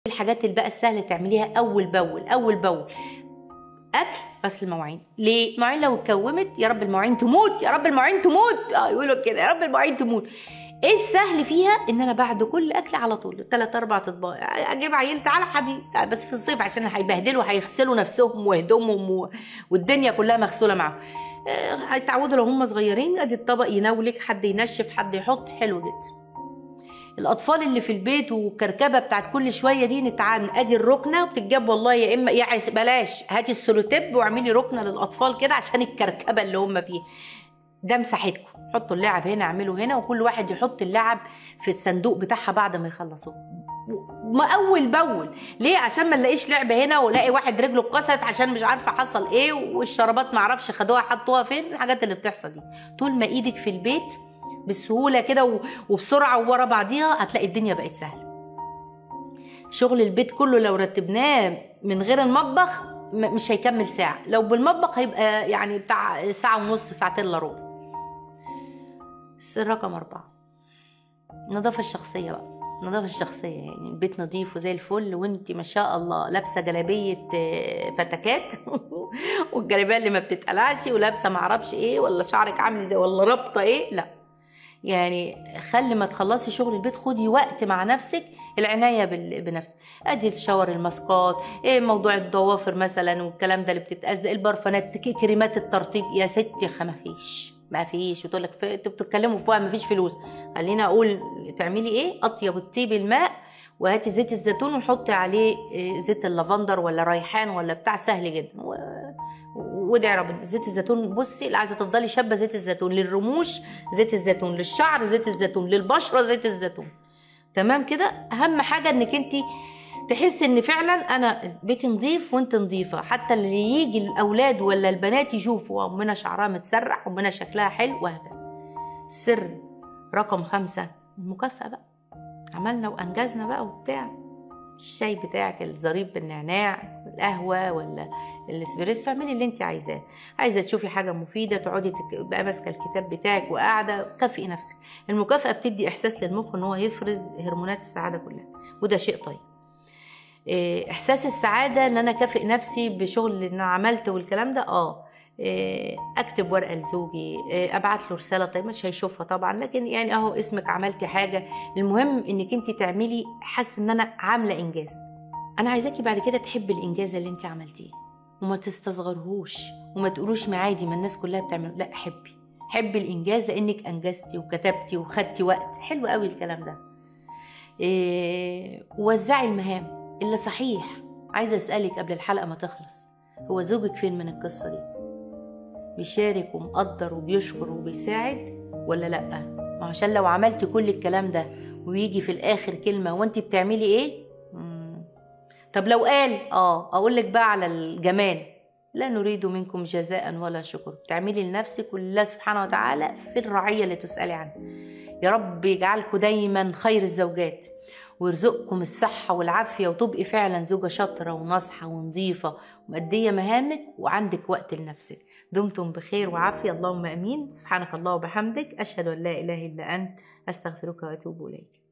الحاجات اللي بقى السهله تعمليها اول باول اول باول اكل غسل المواعين ليه المواعين لو اتكومت يا رب المواعين تموت يا رب المواعين تموت اه يقولوا كده يا رب المواعين تموت ايه السهل فيها ان انا بعد كل اكل على طول ثلاث اربع اطباق اجيب عيل تعالى حبيبي تعال بس في الصيف عشان هيبهدلوا هيغسلوا نفسهم وهدومهم و... والدنيا كلها مغسوله معاهم آه، هيتعودوا لو هم صغيرين ادي الطبق يناولك حد ينشف حد يحط حلو جدا الاطفال اللي في البيت والكركبه بتاعت كل شويه دي نتعان ادي الركنه وبتتجاب والله يا اما يا عايز بلاش هاتي السولوتيب واعملي ركنه للاطفال كده عشان الكركبه اللي هم فيها ده مساحتكم حطوا اللعب هنا اعملوا هنا وكل واحد يحط اللعب في الصندوق بتاعها بعد ما يخلصوا ما اول باول ليه عشان ما نلاقيش لعبه هنا والاقي واحد رجله اتكسرت عشان مش عارفه حصل ايه والشرابات ما اعرفش خدوها حطوها فين الحاجات اللي بتحصل دي طول ما ايدك في البيت بسهوله كده و- وبسرعه وورا بعضيها هتلاقي الدنيا بقت سهله شغل البيت كله لو رتبناه من غير المطبخ م- مش هيكمل ساعه لو بالمطبخ هيبقى يعني بتاع ساعه ونص ساعتين الا ربع السر رقم أربعة النظافة الشخصية بقى النظافة الشخصية يعني البيت نظيف وزي الفل وانت ما شاء الله لابسة جلابية آه، فتكات والجلابية اللي ما بتتقلعش ولابسة معرفش ايه ولا شعرك عامل زي ولا رابطة ايه لا يعني خلي ما تخلصي شغل البيت خدي وقت مع نفسك العناية بال- بنفسك ادي الشاور الماسكات ايه موضوع الضوافر مثلا والكلام ده اللي بتتأذى البرفانات ك- كريمات الترطيب يا ستي خ- ما فيش ما فيش وتقول لك في- انتوا بتتكلموا فيها ما فيش فلوس خلينا اقول تعملي ايه اطيب الطيب الماء وهاتي زيت الزيتون وحطي عليه إيه، زيت اللافندر ولا ريحان ولا بتاع سهل جدا و... وادعي ربنا زيت الزيتون بصي اللي عايزه تفضلي شابه زيت الزيتون للرموش زيت الزيتون للشعر زيت الزيتون للبشره زيت الزيتون تمام كده اهم حاجه انك انت تحس ان فعلا انا بيتي نظيف وانت نظيفه حتى اللي يجي الاولاد ولا البنات يشوفوا امنا شعرها متسرح امنا شكلها حلو وهكذا السر رقم خمسة المكافأة بقى عملنا وأنجزنا بقى وبتاع الشاي بتاعك الظريف بالنعناع القهوة ولا الاسبريسو اعملي اللي انت عايزاه عايزة تشوفي حاجة مفيدة تقعدي تك- بقى ماسكة الكتاب بتاعك وقاعدة كافئي نفسك المكافأة بتدي إحساس للمخ إن هو يفرز هرمونات السعادة كلها وده شيء طيب إيه، احساس السعاده ان انا كافئ نفسي بشغل اللي انا عملته والكلام ده اه إيه، اكتب ورقه لزوجي إيه، ابعت له رساله طيب مش هيشوفها طبعا لكن يعني اهو اسمك عملتي حاجه المهم انك انت تعملي حاسه ان انا عامله انجاز انا عايزاكي بعد كده تحبي الانجاز اللي انت عملتيه وما تستصغرهوش وما تقولوش ما عادي ما الناس كلها بتعمله لا حبي حبي الانجاز لانك انجزتي وكتبتي وخدتي وقت حلو قوي الكلام ده إيه، وزعي المهام اللي صحيح عايزه اسالك قبل الحلقه ما تخلص هو زوجك فين من القصه دي بيشارك ومقدر وبيشكر وبيساعد ولا لا ما عشان لو عملتي كل الكلام ده ويجي في الاخر كلمه وانت بتعملي ايه مم. طب لو قال اه اقول لك بقى على الجمال لا نريد منكم جزاء ولا شكر تعملي لنفسك ولله سبحانه وتعالى في الرعيه اللي تسالي عنها يا رب يجعلكم دايما خير الزوجات ويرزقكم الصحة والعافية وتبقي فعلا زوجة شاطرة وناصحة ونظيفة ومأدية مهامك وعندك وقت لنفسك دمتم بخير وعافية اللهم أمين سبحانك الله وبحمدك أشهد أن لا إله إلا أنت أستغفرك وأتوب إليك